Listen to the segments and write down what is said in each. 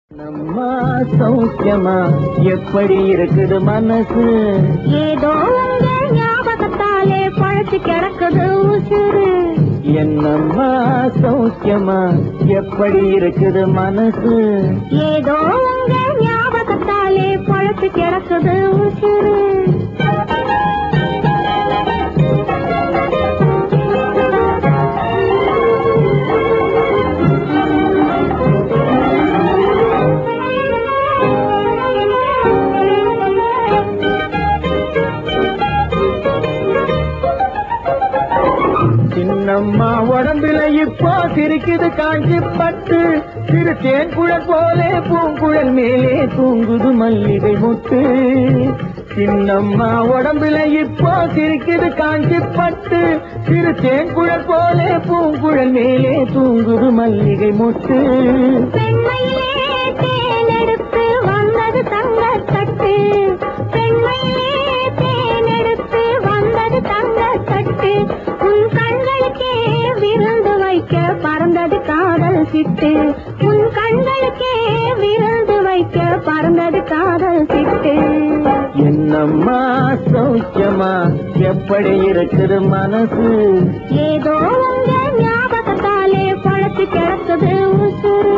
நம்மா சௌக்கியமா எப்படி இருக்குது மனசு ஏதோ உங்க ஞாபகத்தாலே பழச்சு கிடக்குது உசுறு என்னம்மா சௌக்கியமா எப்படி இருக்குது மனசு ஏதோ உங்க ஞாபகத்தாலே பழச்சு கிடக்குது உசுறு சின்னம்மா உடம்புல இப்போ சிரிக்குது காஞ்சி பட்டு சிறு தேன்குழல் போலே பூங்குழல் மேலே தூங்குது மல்லிகை முட்டு சின்னம்மா உடம்புல இப்போ சிரிக்குது காஞ்சி பட்டு சிறு தேன்குழல் போலே பூங்குழல் மேலே தூங்குது மல்லிகை முட்டு பெண்மையிலே தேனெடுத்து வந்தது தங்கத்தட்டு பெண்மையிலே தேனெடுத்து வந்தது தங்கத்தட்டு உன் கண்களுக்கே விருந்து வைக்க பறந்தது காதல் சிட்டு உன் கண்களுக்கே விருந்து வைக்க பறந்தது காதல் சிட்டு என்னம்மா சௌக்கியமா எப்படி இருக்குது மனசு ஏதோ உங்க ஞாபகத்தாலே பழத்து கிடக்குது உசுறு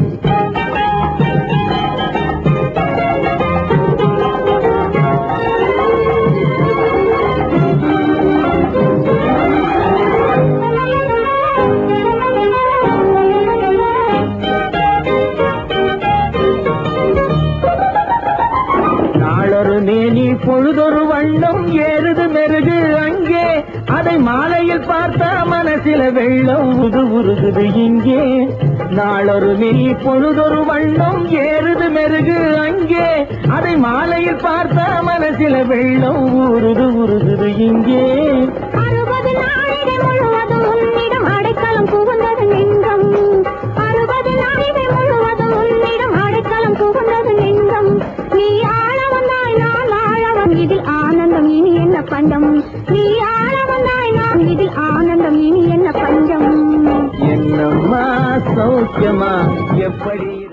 நாளொரு மேனி பொழுதொரு வண்ணம் ஏறுது மெருகு அங்கே அதை மாலையில் பார்த்தா மனசில வெள்ளம் உது உருகுது இங்கே நாளொரு மேனி பொழுதொரு வண்ணம் ஏறுது மெருகு அங்கே அதை மாலையில் பார்த்தா மனசில வெள்ளம் ஊறுது உருகுது இங்கே அறுபது நாளிகை முழுவதும் உன்னிடம் அடைக்கலம் புகுந்தது நெஞ்சம் அறுபது நாளிகை முழுவதும் உன்னிடம் அடைக்கலம் புகுந்தது நெஞ்சம் நீ ஆள வந்தாய் நான் ஆழவன் இதில் ஆனந்தம் இனி என்ன பஞ்சம் நீ ஆள வந்தாய் நான் இதில் ஆனந்தம் இனி என்ன பஞ்சம் என்னம்மா சௌக்கியமா எப்படி